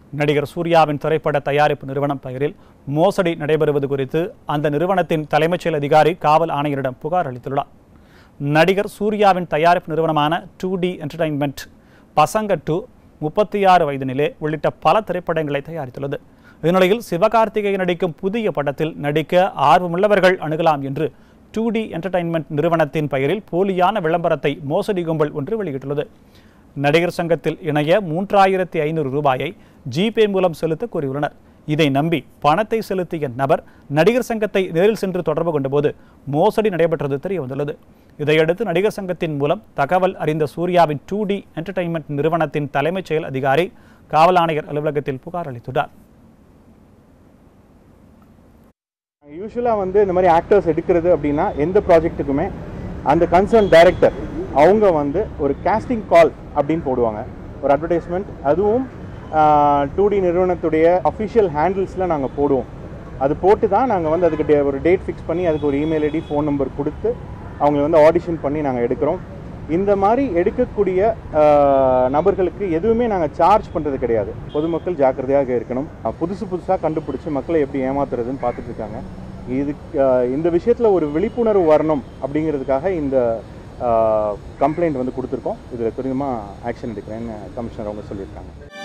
நடிகர் சூர்யாவின் திரைப்பட தயாரிப்பு நிறுவனம் பெயரில் மோசடி நடைபெறுவது குறித்து அந்த நிறுவனத்தின் தலைமைச் செயல் அதிகாரி காவல் ஆணையரிடம் புகார் அளித்துள்ளார் நடிகர் சூர்யாவின் தயாரிப்பு நிறுவனமான டூ டி என்டர்டைன்மெண்ட் பசங்க டூ முப்பத்தி ஆறு வயதினிலே உள்ளிட்ட பல திரைப்படங்களை தயாரித்துள்ளது இந்நிலையில் சிவகார்த்திகேயன் நடிக்கும் புதிய படத்தில் நடிக்க ஆர்வமுள்ளவர்கள் அணுகலாம் என்று டூ டி என்டர்டைன்மெண்ட் நிறுவனத்தின் பெயரில் போலியான விளம்பரத்தை மோசடி கும்பல் ஒன்று வெளியிட்டுள்ளது நடிகர் சங்கத்தில் இணைய மூன்றாயிரத்தி ஐநூறு ரூபாயை ஜிபே மூலம் செலுத்த கூறியுள்ளனர் இதை நம்பி பணத்தை செலுத்திய நபர் நடிகர் சங்கத்தை நேரில் சென்று தொடர்பு கொண்டபோது மோசடி நடைபெற்றது தெரிய வந்துள்ளது இதையடுத்து நடிகர் சங்கத்தின் மூலம் தகவல் அறிந்த சூர்யாவின் டூ டி என்டர்டைன்மெண்ட் நிறுவனத்தின் தலைமைச் செயல் அதிகாரி காவல் ஆணையர் அலுவலகத்தில் புகார் அளித்துள்ளார் யூஸ்வலாக வந்து இந்த மாதிரி ஆக்டர்ஸ் எடுக்கிறது அப்படின்னா எந்த ப்ராஜெக்ட்டுக்குமே அந்த கன்சர்ன் டைரக்டர் அவங்க வந்து ஒரு casting கால் அப்படின்னு போடுவாங்க ஒரு அட்வர்டைஸ்மெண்ட் அதுவும் டூ டி நிறுவனத்துடைய அஃபிஷியல் ஹேண்டில்ஸில் நாங்கள் போடுவோம் அது போட்டு தான் நாங்கள் வந்து அதுக்கு டே- ஒரு டேட் ஃபிக்ஸ் பண்ணி அதுக்கு ஒரு இமெயில் ஐடி ஃபோன் நம்பர் கொடுத்து அவங்களை வந்து ஆடிஷன் பண்ணி நாங்கள் எடுக்கிறோம் இந்த மாதிரி எடுக்கக்கூடிய ஆஹ், நபர்களுக்கு எதுவுமே நாங்கள் சார்ஜ் பண்ணுறது கிடையாது பொதுமக்கள் ஜாக்கிரதையாக இருக்கணும் அஹ், புதுசு புதுசாக கண்டுபிடிச்சி மக்களை எப்படி ஏமாத்துறதுன்னு பார்த்துட்டு இருக்காங்க இதுக்கு ஆஹ், இந்த விஷயத்தில் ஒரு விழிப்புணர்வு வரணும் அப்படிங்கிறதுக்காக இந்த கம்ப்ளைண்ட் வந்து கொடுத்துருக்கோம் இதில் துரிதமாக ஆக்ஷன் எடுக்கிறேன்னு கமிஷனர் அவங்க சொல்லியிருக்காங்க